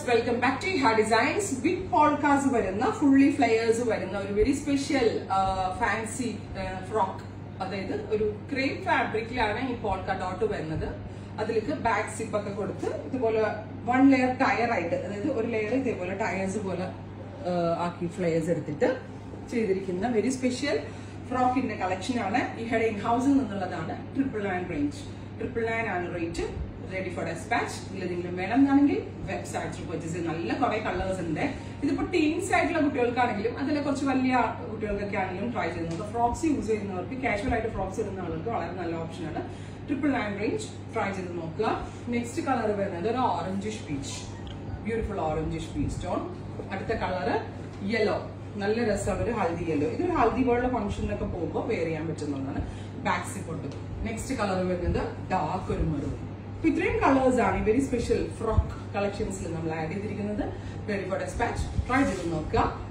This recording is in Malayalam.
വെൽക്കം ബാക്ക് ടു ഹാ ഡിസൈൻസ് ബിഗ് പോൾക്കാസ് വരുന്ന ഫുള്ളി ഫ്ലയേഴ്സ് വരുന്ന ഒരു വെരി സ്പെഷ്യൽ ഫാൻസി ഫ്രോക്ക് അതായത് ഒരു ക്രേപ്പ് ഫാബ്രിക്കിലാണ് ഈ പോൾക്ക ഡോട്ട് വരുന്നത് അതിലേക്ക് ബാക്ക് സിപ്പ് ഒക്കെ കൊടുത്ത് ഇതുപോലെ വൺ ലെയർ ടയർ ആയിട്ട് അതായത് ഒരു ലെയർ ഇതേപോലെ ടയേഴ്സ് പോലെ ആ, ആക്കി ഫ്ലയേഴ്സ് എടുത്തിട്ട് ചെയ്തിരിക്കുന്ന വെരി സ്പെഷ്യൽ ഫ്രോക്കിന്റെ കളക്ഷൻ ആണ് ഈ ഹെഡ് ഇൻ ഹൗസിൽ നിന്നുള്ളതാണ് triple nine range triple nine ആണ് റേറ്റ് റെഡി ഫോർ ഡെസ്പാച്ച് ഇതിലെന്തെങ്കിലും വേണം എന്നാണെങ്കിൽ വെബ്സൈറ്റ്സിൽ പർച്ചേസ് ചെയ്ത് നല്ല കുറെ കളേഴ്സ് ഉണ്ട് ഇതിപ്പോ ടീൻസ് ആയിട്ടുള്ള കുട്ടികൾക്കാണെങ്കിലും അതിലെ കുറച്ച് വലിയ കുട്ടികൾക്കൊക്കെ ആണെങ്കിലും ട്രൈ ചെയ്യുന്നത് ഫ്രോക്സ് യൂസ് ചെയ്യുന്നവർക്ക് കാഷ്വൽ ആയിട്ട് ഫ്രോക്സ് ഇടുന്ന ആൾക്ക് വളരെ നല്ല ഓപ്ഷനാണ് ട്രിപ്പിൾ നയൻ റേഞ്ച് ട്രൈ ചെയ്ത് നോക്കുക നെക്സ്റ്റ് കളർ വരുന്നത് ഒരു orangish peach beautiful orangish peach stone അടുത്ത കളറ് യെല്ലോ നല്ല രസമാണ് ഒരു ഹൽദി യെല്ലോ ഇതൊരു ഹൽദി പോലുള്ള ഫംഗ്ഷനിലൊക്കെ പോകുമ്പോൾ വെയർ ചെയ്യാൻ പറ്റുന്നതാണ് ബാക്ക് സിപ്പോട്ട് നെക്സ്റ്റ് കളർ വരുന്നത് ഡാർക്ക് ഒരു മെറൂൺ അപ്പൊ ഇത്രയും കളേഴ്സ് ആണ് ഈ വെരി സ്പെഷ്യൽ ഫ്രോക്ക് കളക്ഷൻസിൽ നമ്മൾ ആഡ് ചെയ്തിരിക്കുന്നത് റെഡി ഫോർ ഡെസ്പാച്ച് ട്രൈ ചെയ്ത് നോക്കുക